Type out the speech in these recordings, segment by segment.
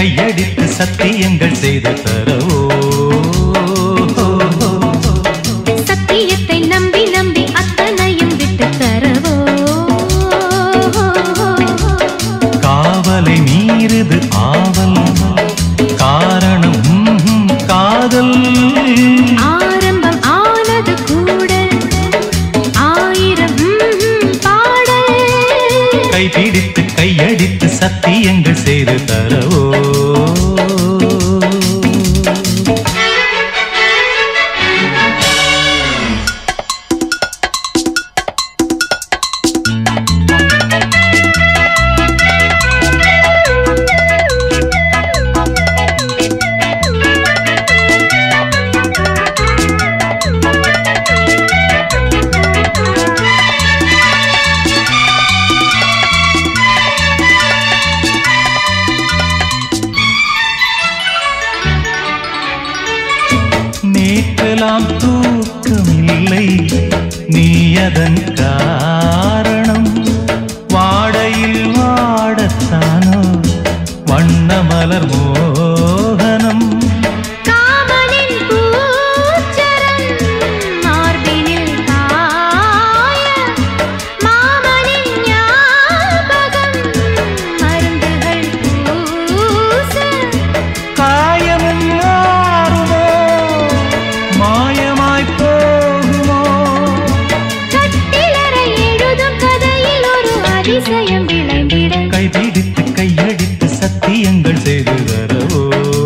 கையடித்து சத்தியங்கள் செய்து தரவோ சத்தியத்தை நம்பி நம்பி அத்தனையும் விட்டு தரவோ காவலை மீறுது ஆவல் காரணம் ம்ஹும், காதல் ஆரம்பம் ஆனது கூட ஆயிரம் ம்ஹும், பாடல் கைபிடித்து கையடித்து சத்தியங்கள் செய்து தரவோ நேற்றெல்லாம் தூக்கமில்லை நீ அதன் காரணம் வாடையில் வாடத்தானோ வண்ணமலர் மோகனம் காமனின் பூச்சரம் மார்பினில் காய மாமனின் ஞாபகம் மருந்துகள் பூச காயமும் மாறுமோ மாயமாய் போகுமோ கட்டிலறை எழுதும் கதையில் ஒரு அதிசயம் விளைந்திட கைபிடித்து கையடித்து சத்தியங்கள் செய்து தரவோ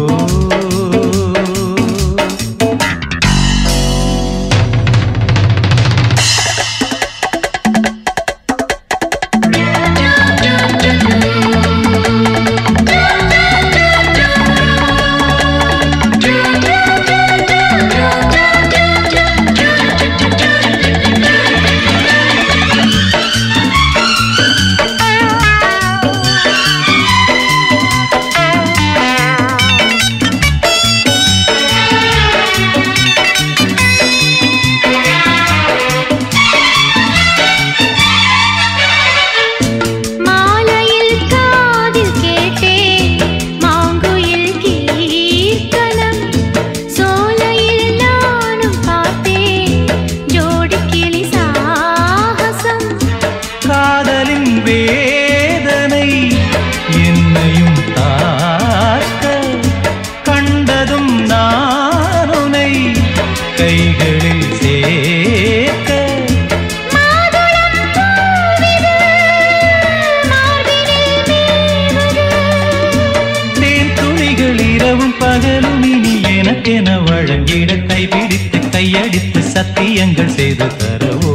மாலையில் காதில் கேட்டேன் மாங்குயில் கீர்த்தனம் சோலையில் நானும் பார்த்தேன் ஜோடி கிளி சாகசம் காதலின் வேதனை என்னையும் தாக்க கண்டதும் நானுனை கைகளில் சேர்க்க மாதுளம் பூவிது மார்பினில் மேவுது தேன் துளிகள் இரவும் பகலும் இனி எனக்கென வழங்கிட கைபிடித்து கையடித்து சத்தியங்கள் செய்து தரவோ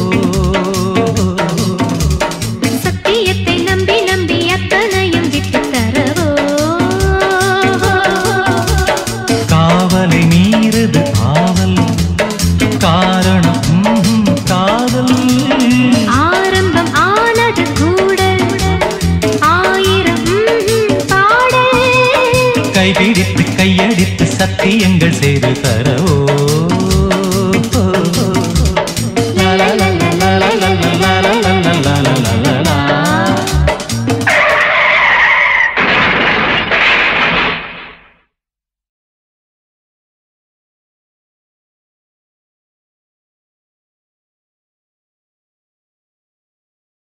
சத்தியத்தை நம்பி நம்பி அத்தனையும் விட்டு தரவோ காவலை மீறுது ஆவல் காரணம் ம்ஹும், காதல் ஆரம்பம் ஆனது கூட ஆயிரம் ம்ஹும், பாடல் கைபிடித்து கையடித்து சத்தியங்கள் செய்து தரவோ